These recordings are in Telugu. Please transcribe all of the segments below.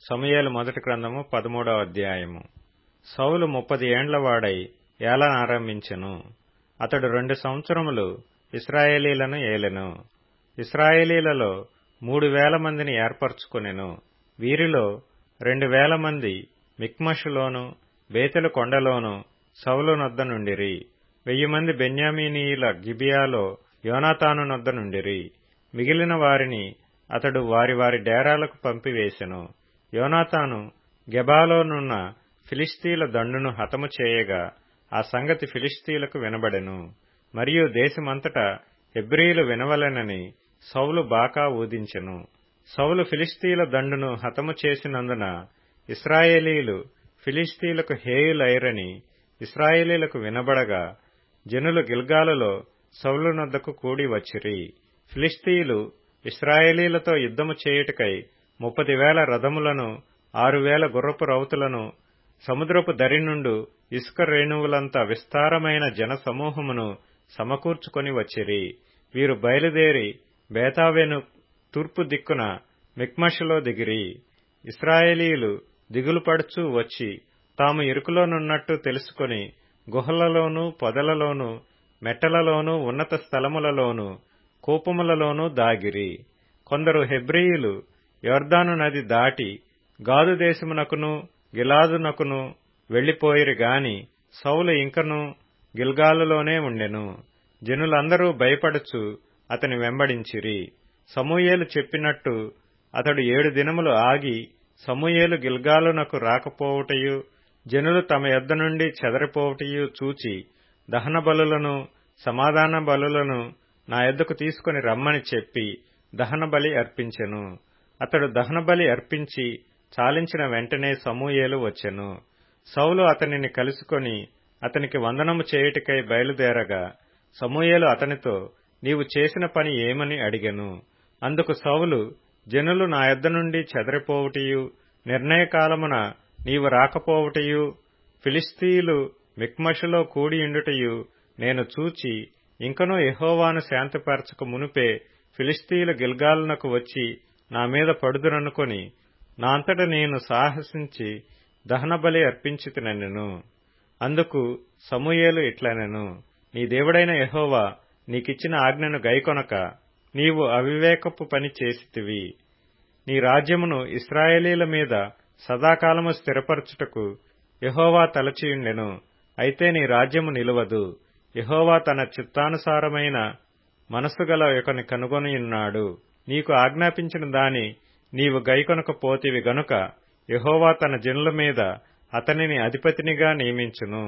సమూయేలు మొదటి గ్రంథము పదమూడవ అధ్యాయము సౌలు ముప్పది ఏండ్ల వాడై ఏలనారంభించెను అతడు రెండు సంవత్సరములు ఇస్రాయేలీలను ఏలెను ఇస్రాయేలీలలో మూడు వేల మందిని ఏర్పరచుకొనెను వీరిలో రెండు వేల మంది మిక్మషులోను బేతెలు కొండలోను సౌలు నొద్ద నుండిరి వెయ్యి మంది బెన్యామీనీయుల గిబియాలో యోనాతాను నొద్ద నుండిరి మిగిలిన వారిని అతడు వారి వారి డేరాలకు పంపివేశెను యోనాతాను గెబాలోనున్న ఫిలిస్తీల దండును హతము చేయగా ఆ సంగతి ఫిలిస్తీలకు వినబడెను మరియు దేశమంతటా హెబ్రీలు వినవలెనని సౌలు బాకా ఊదించెను సౌలు ఫిలిస్తీల దండును హతము చేసినందున ఇస్రాయేలీలు ఫిలిస్తీలకు హేయులైరని ఇస్రాయేలీలకు వినబడగా జనులు గిల్గాలులో సౌలు నొద్దకు కూడి వచ్చిరి ఫిలిస్తీయులు ఇస్రాయేలీలతో యుద్ధము చేయుటకై ముప్పది వేల రథములను ఆరు వేల గుర్రపు రౌతులను సముద్రపు దరి నుండు ఇసుక రేణువులంత విస్తారమైన జన సమూహమును సమకూర్చుకొని వచ్చిరి వీరు బయలుదేరి బేతావెను తూర్పు దిక్కున మిక్మషులో దిగిరి ఇస్రాయేలీలు దిగులుపడుచూ వచ్చి తాము ఇరుకులోనున్నట్టు తెలుసుకొని గుహలలోనూ పొదలలోనూ మెట్టలలోనూ ఉన్నత స్థలములలోనూ కూపములలోనూ దాగిరి కొందరు హెబ్రీయులు యోర్దాను నది దాటి గాదు దేశమునకును గిలాదునకును వెళ్లిపోయిరి గాని సౌలు ఇంకను గిల్గాలులోనే ఉండెను జనులందరూ భయపడుచు అతని వెంబడించిరి సమూయేలు చెప్పినట్టు అతడు ఏడు దినములు ఆగి సమూయేలు గిల్గాలునకు రాకపోవుటయు జనులు తమ యొద్ద నుండి చెదరిపోవుటయు చూచి దహన బలులను సమాధాన బలులను నా యొద్దకు తీసుకుని రమ్మని చెప్పి దహన బలి అర్పించెను అతడు దహన బలి అర్పించి చాలించిన వెంటనే సమూయేలు వచ్చెను సౌలు అతనిని కలుసుకొని అతనికి వందనము చేయుటకై బయలుదేరగా సమూయేలు అతనితో నీవు చేసిన పని ఏమని అడిగెను అందుకు సౌలు జనులు నా యొద్ద నుండి చెదరిపోవుటయు నిర్ణయకాలమున నీవు రాకపోవుటయు ఫిలిస్తీయులు మిక్మషులో కూడియుండుటయు నేను చూచి ఇంకనూ యహోవాను శాంతిపరచక మునుపే ఫిలిస్తీయులు గిల్గాలునకు వచ్చి నా మీద పడుదురనుకొని నా అంతట నేను సాహసించి దహనబలి అర్పించితినెను అందుకు సమూయేలు ఇట్లనెను నీ దేవుడైన యహోవా నీకిచ్చిన ఆజ్ఞను గైకొనక నీవు అవివేకపు పని చేసితివి నీ రాజ్యమును ఇస్రాయేలీల మీద సదాకాలము స్థిరపరచుటకు యహోవా తలచియుండెను అయితే నీ రాజ్యము నిలువదు యహోవా తన చిత్తానుసారమైన మనస్సుగల ఒకని కనుగొనియున్నాడు నీకు ఆజ్ఞాపించిన దాని నీవు గైకొనకపోతివి గనుక యహోవా తన జనుల మీద అతనిని అధిపతినిగా నియమించును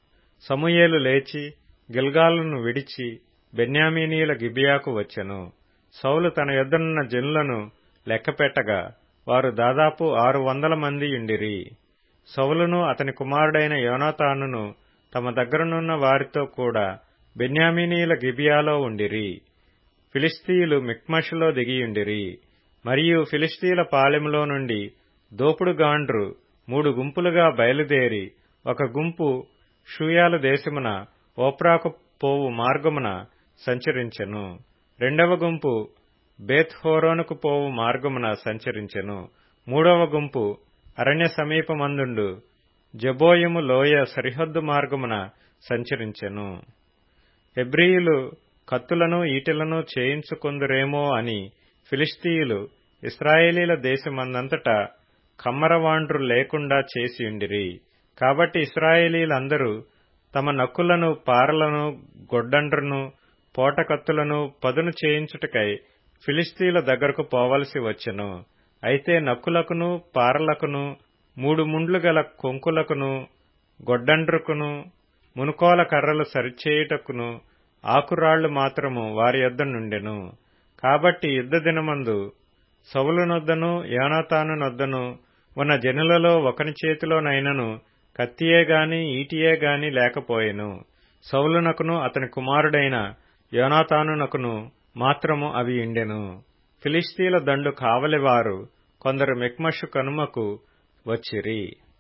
సమూయేలు లేచి గిల్గాలును విడిచి బెన్యామీనీయుల గిబియాకు వచ్చెను సౌలు తన యొద్దనున్న జనులను లెక్కపెట్టగా వారు దాదాపు ఆరు వందల మంది యుండిరి సౌలును అతని కుమారుడైన యోనాతానును తమ దగ్గరనున్న వారితో కూడా బెన్యామీనీయుల గిబియాలో ఉండిరి ఫిలిస్తీయులు మిక్మషులో దిగియుండిరి మరియు ఫిలిస్తీయుల పాలెములో నుండి దోపుడుగాండ్రు మూడు గుంపులుగా బయలుదేరి ఒక గుంపు షూయాల దేశమున ఓప్రాకు పోవు మార్గమున సంచరించెను రెండవ గుంపు బేత్ హోరోనుకు పోవు మార్గమున సంచరించెను మూడవ గుంపు అరణ్య సమీపమందుండు జబోయము లోయ సరిహద్దు మార్గమున సంచరించెను హెబ్రియులు కత్తులను ఈటెలను చేయించుకొందురేమో అని ఫిలిస్తీయులు ఇస్రాయేలీల దేశమందంతటా కమ్మరవాండ్రు లేకుండా చేసియుండిరి కాబట్టి ఇస్రాయేలీలందరూ తమ నక్కులను పారలను గొడ్డండ్రును పోటకత్తులను పదును చేయించుటకై ఫిలిస్తీన్ల దగ్గరకు పోవలసి వచ్చెను అయితే నక్కులకును పారలకును మూడు ముండ్లు గల కొంకులకును గొడ్డండ్రుకును మునుకోల కర్రలు సరిచేయుటకును ఆకురాళ్లు మాత్రము వారి యొద్ద నుండెను కాబట్టి యుద్ధ దినమందు సౌలునొద్దను యోనాతానునొద్దను ఉన్న జనులలో ఒకని చేతిలోనైనను కత్తియే గాని ఈటియే గాని లేకపోయెను సౌలునకును అతని కుమారుడైన యోనాతానునకును మాత్రము అవి ఇండెను ఫిలిస్తీల దండు కావలివారు కొందరు మిక్మషు కనుమకు వచ్చిరి